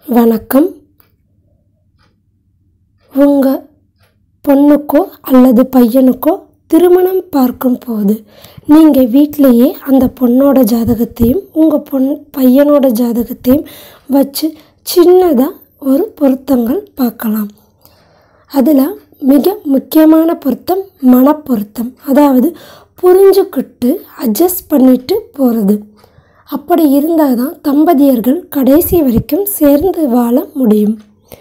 வணக்கம் உங்கள் பொண்ணுக்கோ அல்லது பையனுக்கோ திருமணம் பார்க்கும்போது நீங்கள் வீட்டிலையே அந்த பொண்ணோட ஜாதகத்தையும் உங்கள் பொண் பையனோட ஜாதகத்தையும் வச்சு சின்னதாக ஒரு பொருத்தங்கள் பார்க்கலாம் அதில் மிக முக்கியமான பொருத்தம் மனப்பொருத்தம் அதாவது புரிஞ்சுக்கிட்டு அட்ஜஸ்ட் பண்ணிட்டு போகிறது அப்படி இருந்தால் தான் தம்பதியர்கள் கடைசி வரைக்கும் சேர்ந்து வாழ முடியும்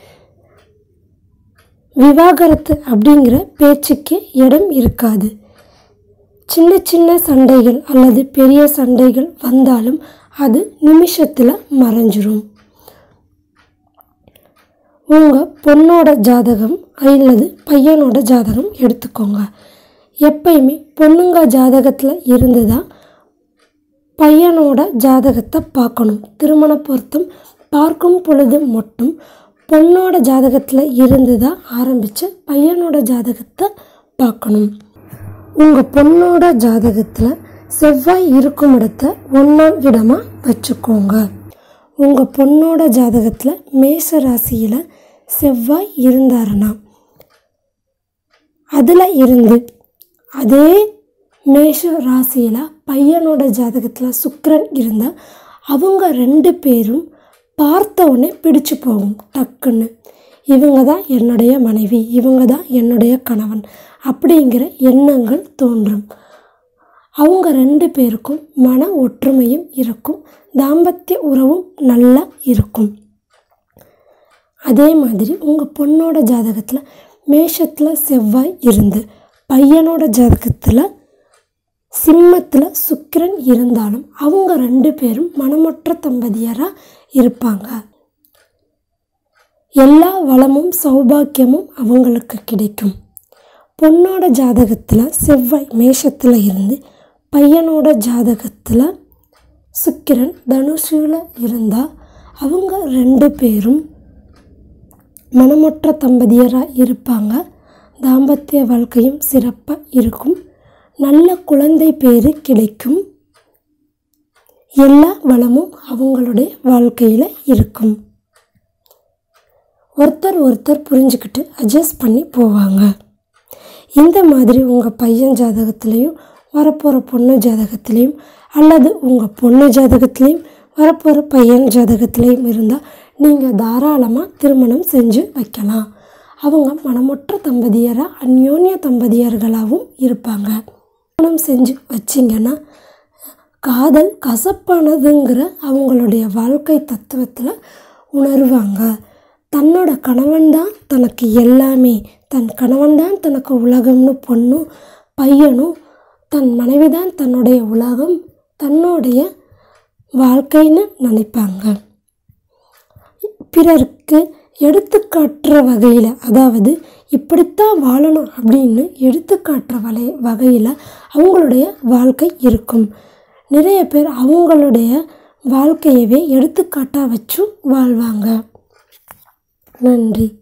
விவாகரத்து அப்படிங்கிற பேச்சுக்கு இடம் இருக்காது சின்ன சின்ன சண்டைகள் அல்லது பெரிய சண்டைகள் வந்தாலும் அது நிமிஷத்தில் மறைஞ்சிரும் உங்கள் பொண்ணோட ஜாதகம் அல்லது பையனோட ஜாதகம் எடுத்துக்கோங்க எப்பயுமே பொண்ணுங்க ஜாதகத்தில் இருந்து தான் பையனோட ஜாதகத்தை பார்க்கணும் திருமண பொருத்தம் பார்க்கும் பொழுது மட்டும் பொண்ணோட ஜாதகத்தில் இருந்து தான் ஆரம்பித்து பையனோட ஜாதகத்தை பார்க்கணும் உங்கள் பொண்ணோட ஜாதகத்தில் செவ்வாய் இருக்கும் இடத்த ஒன்றாம் இடமாக வச்சுக்கோங்க உங்கள் பொண்ணோட ஜாதகத்தில் மேஷ ராசியில் செவ்வாய் இருந்தாருன்னா அதில் இருந்து அதே மேஷ ராசியில் பையனோட ஜாதகத்தில் சுக்கிரன் இருந்தால் அவங்க ரெண்டு பேரும் பார்த்த உடனே பிடிச்சு போகும் டக்குன்னு இவங்க தான் என்னுடைய மனைவி இவங்க தான் என்னுடைய கணவன் அப்படிங்கிற எண்ணங்கள் தோன்றும் அவங்க ரெண்டு பேருக்கும் மன ஒற்றுமையும் இருக்கும் தாம்பத்திய உறவும் நல்லா இருக்கும் அதே மாதிரி உங்கள் பொண்ணோட ஜாதகத்தில் மேஷத்தில் செவ்வாய் இருந்து பையனோட ஜாதகத்தில் சிம்மத்தில் சுக்கிரன் இருந்தாலும் அவங்க ரெண்டு பேரும் மனமற்ற தம்பதியராக இருப்பாங்க எல்லா வளமும் சௌபாக்கியமும் அவங்களுக்கு கிடைக்கும் பொண்ணோட ஜாதகத்தில் செவ்வாய் மேஷத்தில் இருந்து பையனோட ஜாதகத்தில் சுக்கிரன் தனுஷில் இருந்தால் அவங்க ரெண்டு பேரும் மனமற்ற தம்பதியராக இருப்பாங்க தாம்பத்திய வாழ்க்கையும் சிறப்பாக இருக்கும் நல்ல குழந்தை பேரு கிடைக்கும் எல்லா வளமும் அவங்களுடைய வாழ்க்கையில் இருக்கும் ஒருத்தர் ஒருத்தர் புரிஞ்சுக்கிட்டு அட்ஜஸ்ட் பண்ணி போவாங்க இந்த மாதிரி உங்கள் பையன் ஜாதகத்துலேயும் வரப்போகிற பொண்ணு ஜாதகத்துலேயும் அல்லது உங்கள் பொண்ணு ஜாதகத்துலேயும் வரப்போகிற பையன் ஜாதகத்துலேயும் இருந்தால் நீங்கள் தாராளமாக திருமணம் செஞ்சு வைக்கலாம் அவங்க மனமற்ற தம்பதியராக அந்யோன்ய தம்பதியர்களாகவும் இருப்பாங்க திருமணம் செஞ்சு வச்சிங்கன்னா காதல் கசப்பானதுங்கிற அவங்களுடைய வாழ்க்கை தத்துவத்தில் உணர்வாங்க தன்னோட கணவன் தான் தனக்கு எல்லாமே தன் கணவன் தான் தனக்கு உலகம்னு பொண்ணும் பையனும் தன் மனைவி தான் தன்னுடைய உலகம் தன்னுடைய வாழ்க்கைன்னு நினைப்பாங்க பிறருக்கு எடுத்துக்காட்டுற வகையில் அதாவது இப்படித்தான் வாழணும் அப்படின்னு எடுத்துக்காட்டுற வலை வகையில் அவங்களுடைய வாழ்க்கை இருக்கும் நிறைய பேர் அவங்களுடைய வாழ்க்கையவே எடுத்துக்காட்டாக வச்சும் வாழ்வாங்க நன்றி